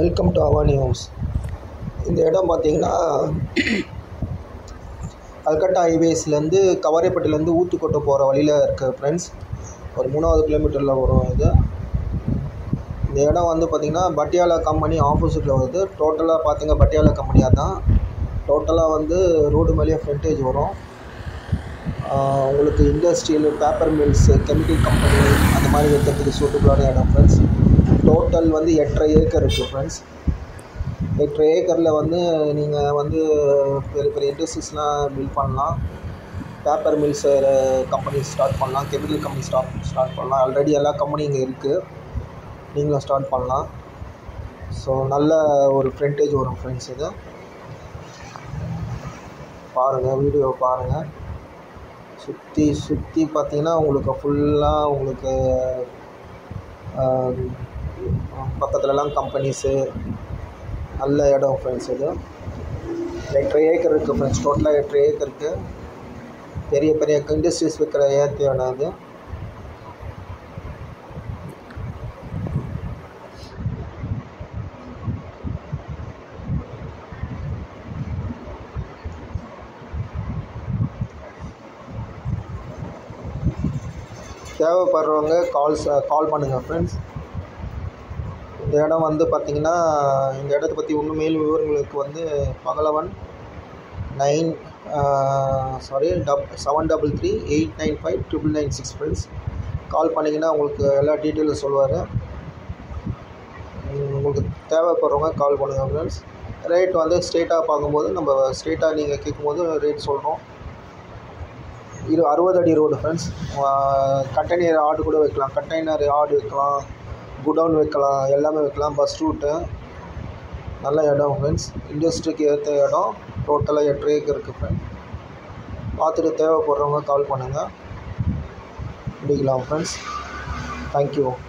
welcome to அவா news இந்த இடம் பார்த்தீங்கன்னா கல்கட்டா ஹைவேஸ்லேருந்து கவரைப்பட்டிலேருந்து ஊத்துக்கோட்டை போகிற வழியில் இருக்க ஃப்ரெண்ட்ஸ் ஒரு மூணாவது கிலோமீட்டரில் வரும் இது இந்த இடம் வந்து பார்த்திங்கன்னா பட்டியாலா கம்பெனி ஆப்போசிட்டில் வருது டோட்டலாக பார்த்திங்க பட்டியாலா கம்பெனியாக தான் டோட்டலாக வந்து ரோடு மேலேயே ஃப்ரண்டேஜ் வரும் ஆஹ் உங்களுக்கு industrial paper mills chemical company அந்த மாதிரி வைக்கிறதுக்கு சூட்டபுளான இடம் ஃப்ரெண்ட்ஸ் டோட்டல் வந்து எட்டரை ஏக்கர் இருக்குது ஃப்ரெண்ட்ஸ் எட்டரை ஏக்கரில் வந்து நீங்கள் வந்து பெரிய பெரிய இண்டஸ்ட்ரீஸ்லாம் பில்ட் பண்ணலாம் பேப்பர் மில்ஸ் கம்பெனி ஸ்டார்ட் பண்ணலாம் கெமிக்கல் கம்பெனி ஸ்டார்ட் ஸ்டார்ட் பண்ணலாம் ஆல்ரெடி எல்லா கம்பெனியும் இங்கே இருக்குது நீங்களும் ஸ்டார்ட் பண்ணலாம் ஸோ நல்ல ஒரு ஃப்ரண்டேஜ் வரும் ஃப்ரெண்ட்ஸ் இது பாருங்கள் வீடியோ பாருங்கள் சுற்றி சுற்றி பார்த்தீங்கன்னா உங்களுக்கு ஃபுல்லாக உங்களுக்கு பக்கத்துலலாம் கம்பெனிஸு நல்ல இடம் ஃப்ரெண்ட்ஸ் இது எட்டரை ஏக்கர் இருக்குது ஃப்ரெண்ட்ஸ் டோட்டலாக எட்டரை ஏக்கர் இருக்குது பெரிய பெரிய இண்டஸ்ட்ரீஸ் வைக்கிற ஏற்ற இடம் அது தேவைப்படுறவங்க கால்ஸ் கால் பண்ணுங்கள் ஃப்ரெண்ட்ஸ் இந்த இடம் வந்து பார்த்திங்கன்னா இந்த இடத்த பற்றி இன்னும் மேலும் விவரங்களுக்கு வந்து Pagalavan nine sorry dub seven double three eight nine five triple nine six friends call பண்ணிங்கன்னா உங்களுக்கு எல்லா டீட்டெயிலும் சொல்லுவார் உங்களுக்கு தேவைப்படுறவங்க கால் பண்ணுங்கள் ஃப்ரெண்ட்ஸ் ரேட் வந்து ஸ்ட்ரெயிட்டாக பார்க்கும்போது நம்ம ஸ்ட்ரெயிட்டாக நீங்கள் கேட்கும்போது ரேட் சொல்கிறோம் இரு அறுபது அடி ரோடு ஃப்ரெண்ட்ஸ் கண்டெய்னர் ஆடு கூட வைக்கலாம் கண்டெய்னர் ஆடு வைக்கலாம் குடவுன் வைக்கலாம் எல்லாமே வைக்கலாம் பஸ் ரூட்டு நல்ல இடம் ஃப்ரெண்ட்ஸ் இண்டஸ்ட்ரிக்கு ஏற்ற இடம் டோட்டலாக எட்டு ஏக்கர் இருக்குது ஃப்ரெண்ட் பார்த்துட்டு தேவைப்படுறவங்க கால் பண்ணுங்கள் முடிக்கலாம் ஃப்ரெண்ட்ஸ் தேங்க்யூ